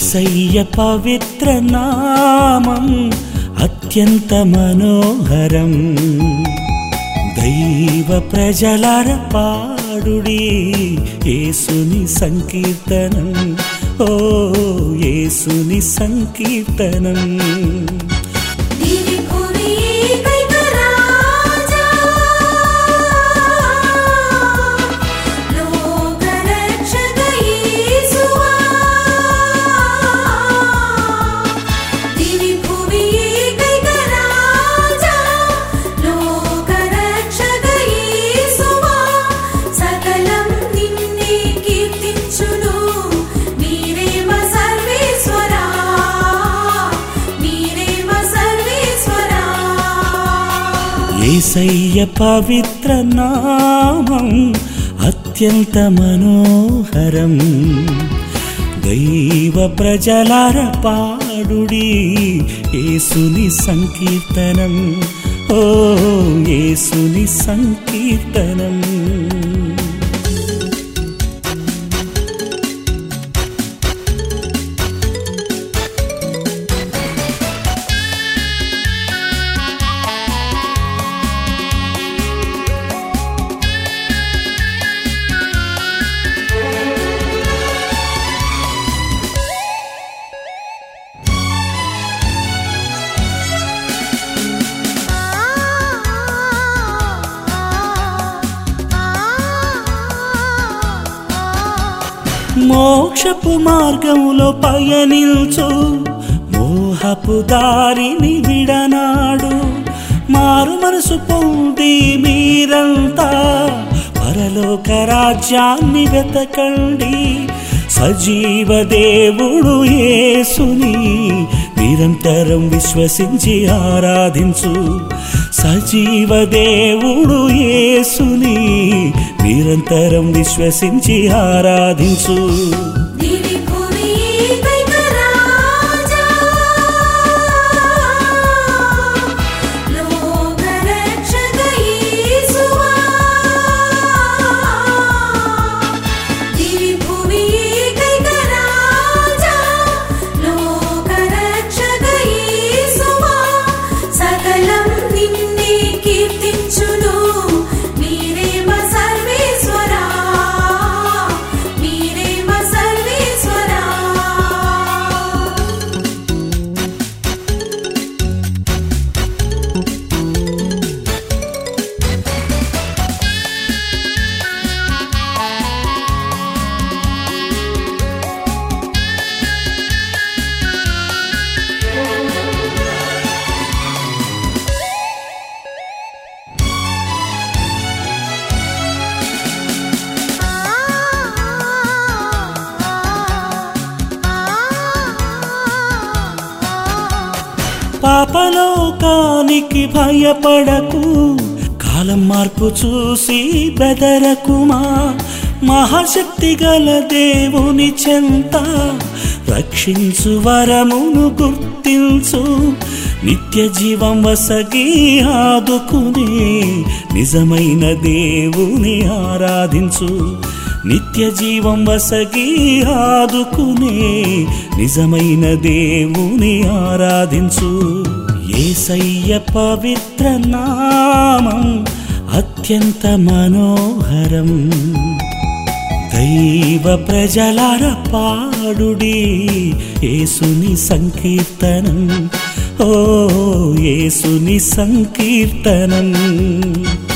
ఏసయ్య పవిత్ర నామం అత్యంత మనోహరం దైవ ప్రజలర పాడుడి యేసుని సంకీర్తనం ఓ యేసుని సంకీర్తనం దివి భువి ఏకైక రాజా లోక రక్షక యేసువా దివి భువి ఏకైక రాజా లోక రక్షక యేసువా సకలం నిన్నే కీర్తించును మీరేమ సర్వేశ్వరా మీరేమ సర్వేశ్వరా ఏసయ్య పవిత్ర నామం అత్యంత మనోహరం దైవ ప్రజలార పాడుడి యేసుని సంకీర్తనం ఓ యేసుని సంకీర్తనం మోక్షపు మార్గములో పయనించు మోహపు దారిని విడనాడు మారు మనసు పొంది మీరంతా పరలోక రాజ్యాన్ని వెతకండి సజీవ దేవుడు యేసుని నిరంతరం విశ్వసించి ఆరాధించు సజీవ దేవుడు యేసుని నిరంతరం విశ్వసించి ఆరాధించు దివి భువి ఏకైక రాజా లోక రక్షక యేసువా దివి భువి ఏకైక రాజా లోక రక్షక యేసువా సకలం నిన్నే కీర్తించును మీరేమ సర్వేశ్వరా మీరేమ సర్వేశ్వరా పాపలోకానికి భయపడకు కాలం మార్పు చూసి బెదరకుమా మహాశక్తి గల దేవుని చెంత రక్షించు వరమును గుర్తించు నిత్య జీవం వసగి ఆదుకునే నిజమైన దేవుని ఆరాధించు నిత్య జీవం వసగి ఆదుకునే నిజమైన దేవుని ఆరాధించు ఏసయ్య పవిత్ర నామం అత్యంత మనోహరం దైవ ప్రజలార పాడుడి యేసుని సంకీర్తనం ఓ యేసుని సంకీర్తనం